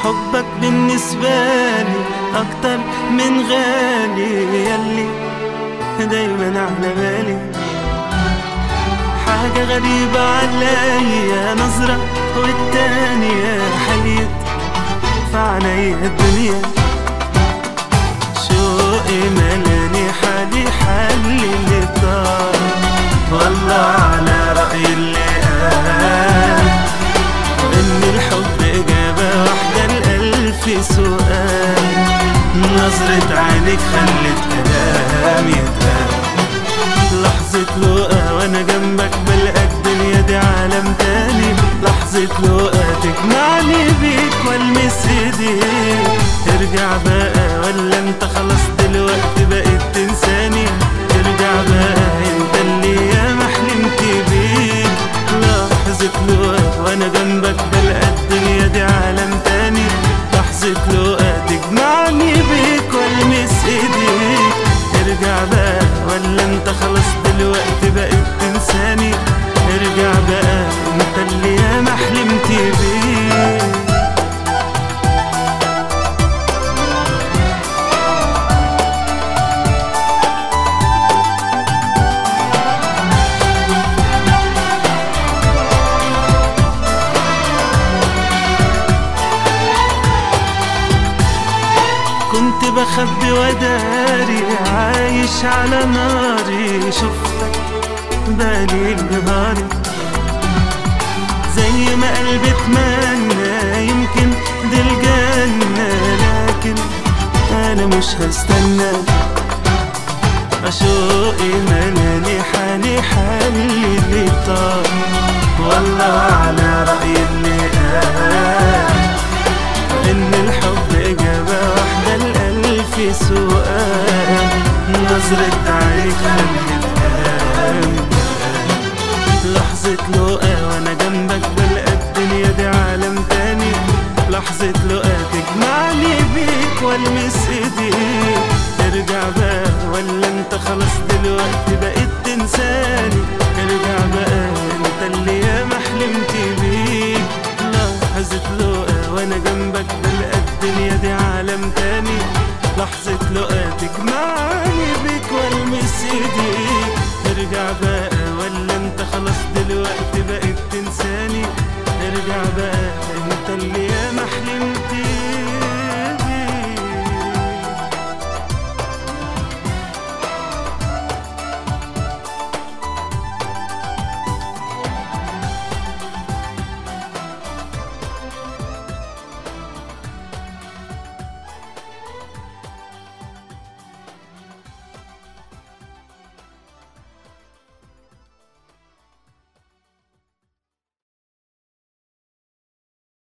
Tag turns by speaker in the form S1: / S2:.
S1: حبك بالنسبة لي أكتر من غالي يلي دايما على بالي حاجة غريبة عليا نظرة والتانية حليت في عينيا الدنيا شوقي ملاني حالي حل اللي طار والله على رأي اللي قال إن الحب إجابة واحدة لألف سؤال نظرة عينك خلت كلامي يتقال لحظة لقا وانا جنبك بلقى الدنيا دي عالم تاني لحظة لقا تجمعني بيك والمس ايديك ارجع بقى ولا انت خلاص دلوقتي بقيت تنساني ارجع بقى انت اللي ياما حلمت بيك لحظة لقا وانا جنبك بلقى الدنيا دي عالم تاني لحظة لقا تجمعني بيك والمس ايديك ارجع بقى ولا انت خلاص دلوقتي بقيت تنساني ارجع بقى انت اللي ياما حلمت بيه كنت بخبي وداري عايش على ناري شفتك بالي نهاري زي ما قلبي اتمنى يمكن دي الجنة لكن أنا مش هستنى أشوقي ملاني حالي حالي اللي طار والله على رأي اللي قال إن الحب إجابة واحدة لألف سؤال نظرة عينيك خلت كلامي لحظة لقا وأنا جنبك بلقى الدنيا دي عالم تاني لحظة لقا تجمعني بيك والمس ايديك ارجع بقى ولا انت خلاص دلوقتي بقيت تنساني ارجع بقى انت اللي ياما حلمت بيك لحظة لقا وانا جنبك بلقى الدنيا دي عالم تاني لحظة لقا تجمعني بيك والمس ايديك ارجع بقى ولا انت خلاص دلوقتي بقيت تنساني ارجع بقى